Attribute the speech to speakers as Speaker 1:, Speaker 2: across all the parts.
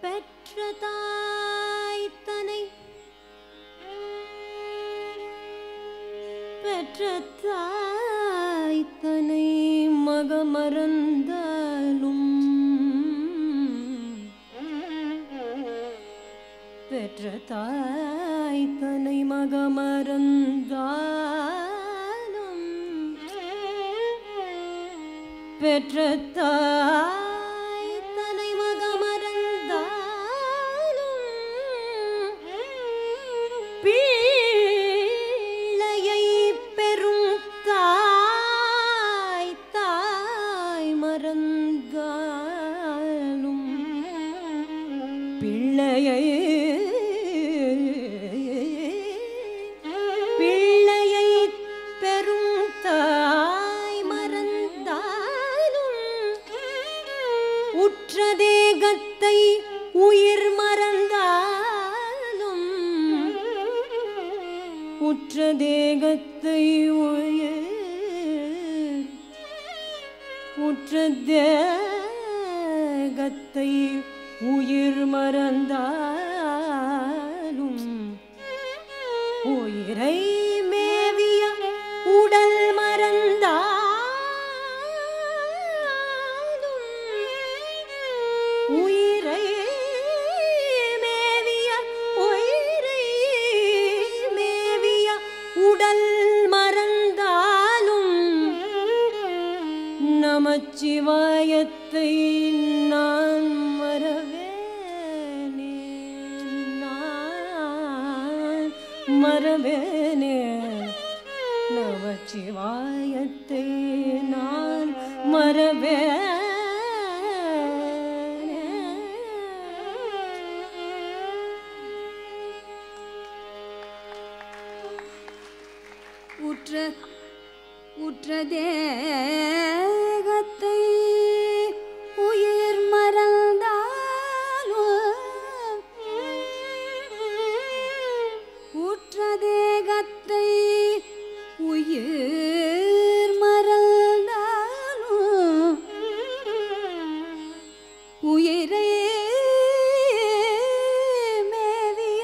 Speaker 1: பெற்ற தாய் தனை பெற்ற தாய் தனை மகமறந்தாலும் பெற்ற தாய் தனை மகமறந்தாலும் பெற்ற தாய் தனை மகமறந்தாலும் பிள்ளையை பெறும் தாய் தாய் மறந்தாலும் பிள்ளையை பிள்ளையை பெறும் தாய் மறந்தாலும் உற்ற தேகத்தை உயிர் மறந்தாலும் உற்ற தேகத்தை உயிர் உற்ற தேகத்தை உயிர் மறந்தாலும் உயிரை மேவிய உடல் மறந்தாலும் உயிரை மேவிய உயிரை மேவிய உடல் மறந்தாலும் நமச்சிவாயத்தை நான் மறவேனே நான் மறவேனே நமச்சிவாயத்தை நான் மறவேனே
Speaker 2: உற்ற உற்ற தேகத்தை உயிர் மறந்தாலும் உற்ற தேகத்தை உயிர் மறந்தாலும் உயிரே மேவிய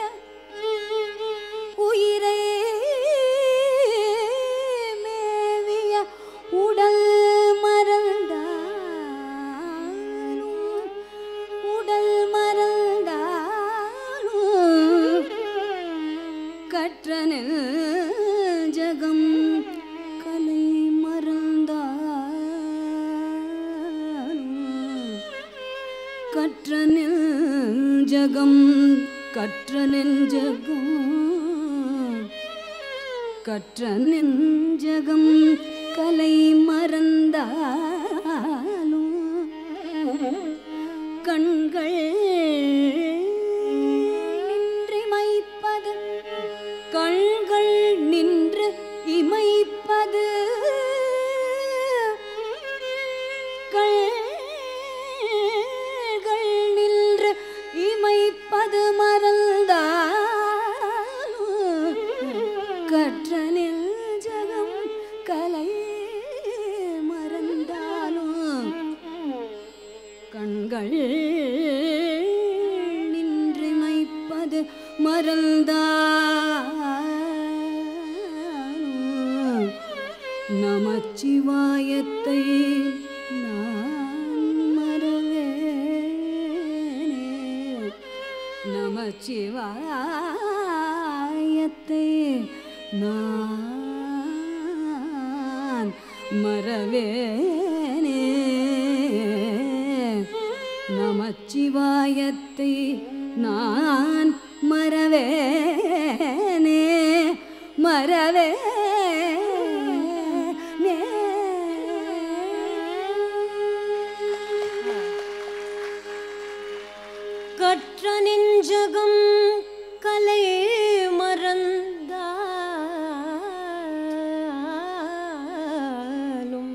Speaker 2: உயிரே மேவிய உடல் மறந்தாலும் உடல் மறந்தாலும் கற்றனில் ஜகம் கலை மறந்தாலும் கற்ற நெஞ்சகம் கற்ற நெஞ்சகம் கற்ற நெஞ்சகம் கலை மறந்தாலும் கண்கள் நின்றிமைப்பது கண்கள் நின்று இமைப்பது கண்கள் நின்று இமைப்பது மறந்தாலும் கற்ற நெஞ்சகம் கலை மறந்தாலும் கண்கள் நின்றிமைப்பது மறந்தாலும் நமச்சிவாயத்தை நான் மறவேனே நமச்சிவாயத்தை நான் மறவேனே நமச்சிவாயத்தை நான் மறவேனே மறவே
Speaker 1: கற்ற நெஞ்சகம் கலை மறந்தாலும்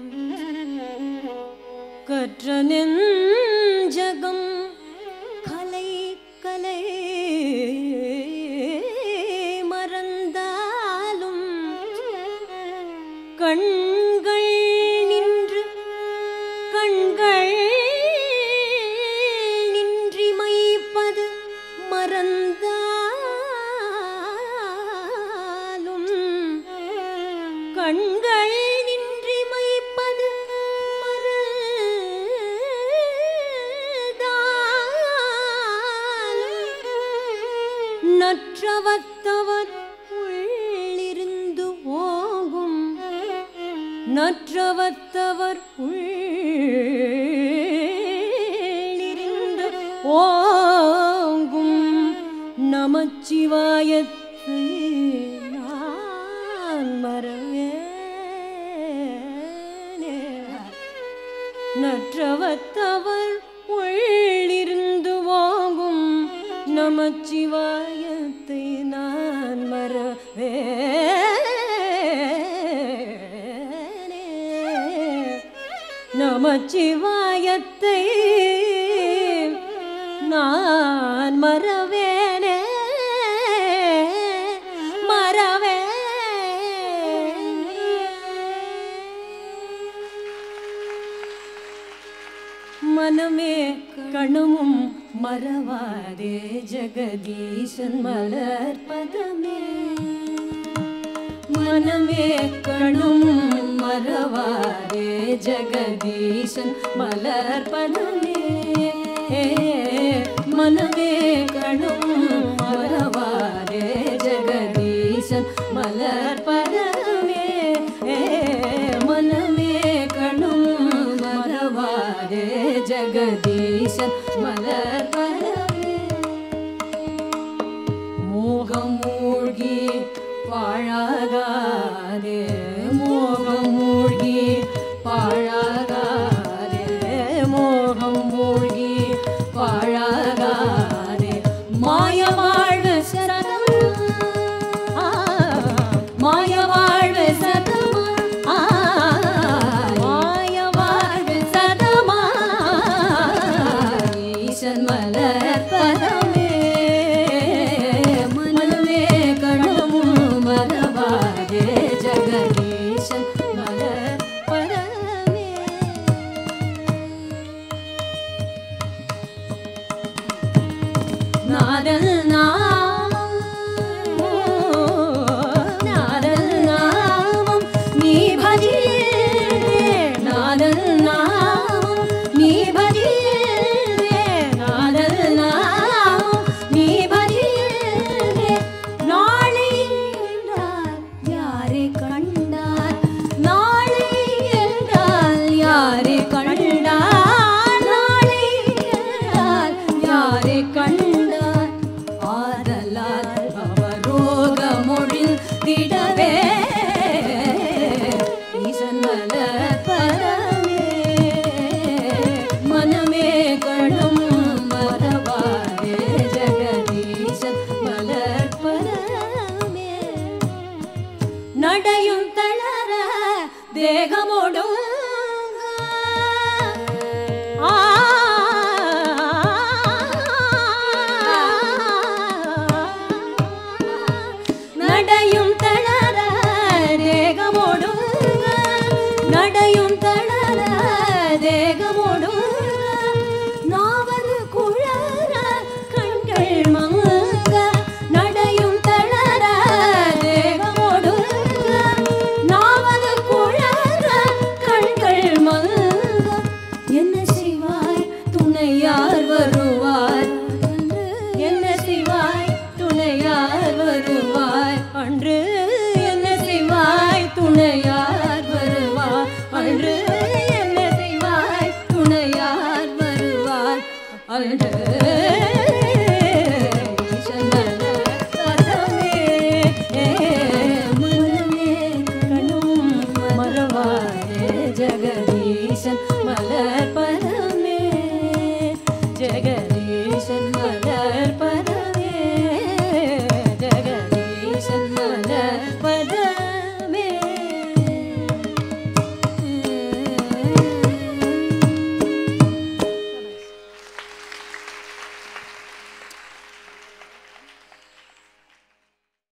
Speaker 1: கற்ற நெஞ்சகம் கலை கலை மறந்தாலும் கண்கள் நின்று கண்கள் நின்றிமைப்ப நற்றவத்தவர் உள்ளிருந்து ஓங்கும் நற்றவத்தவர் உள்ளிருந்து ஓங்கும் நமச்சிவாயத்து நான் மறவேனே நற்றவத்தவர் உள்ளிருந்து வாங்கும் நமச்சிவாயத்தை நான் மறவேனே நமச்சிவாயத்தை நான் மறவேனே மறவேனே மனமே கணமும் மறவாதே ஜெகதீசன் மலர் பதமே மனமே கணும் மறவாதே ஜெகதீசன் மலர் பதமே மனமே கணும் மறவாதே ஜெகதீசன் மலர் பதமே மனமே கணும் மறவாதே ஜெகதீசன் மலர் பதமே மோகம் மூழ்கி பாழாகாதே மோகம் மூழ்கி பாழாகாதே மோகம் மூழ்கி பாழாகாதே மாய வாழ்வு சதம் ஆ, மாய வாழ்வு சதமா ஆ, மாய வாழ்வு சதமா ஈசன் மலர் பதமே மனமே கணமும் மறவாதே ஜெகதீசன் மலர் பதமே நாதல் நாமம் நாதல் நாமம் நீ பஜிலே நாதல் நாமம் நீ பஜிலே நாதல் நாமம் நீ பஜிலே நாளை என்றால் யாரை கண்டார் நாளை என்றால் யாரை கண்டார் நாளை என்றால் யாரை கண்டார் ஆதலால் அவரோகமொழிந்திடவே ஈசன் மலர் பரமே மனமே கணம் மறவாதே ஜெகதீசன் மலர் பரமே நடையும் தளர தேகமோடும் ஆ நடையும் தளர தேகமோடும் நடையும் தளர தேகமோடும் நாவது குழற கண்கள் மங்க நடையும் தளர தேகமோடும் நாவது குழற கண்கள் மங்க என்ன செய்வாய் துணையார் வருவார் என்ன செய்வாய் துணையார் வருவாய் அன்று என்ன செய்வாய் துணையார் வருவார் அன்று என்ன செய்வாய் துணையார் வருவார் அன்று ஈசனல சதமே, மனமே கணும் மறவாயே ஜெகத்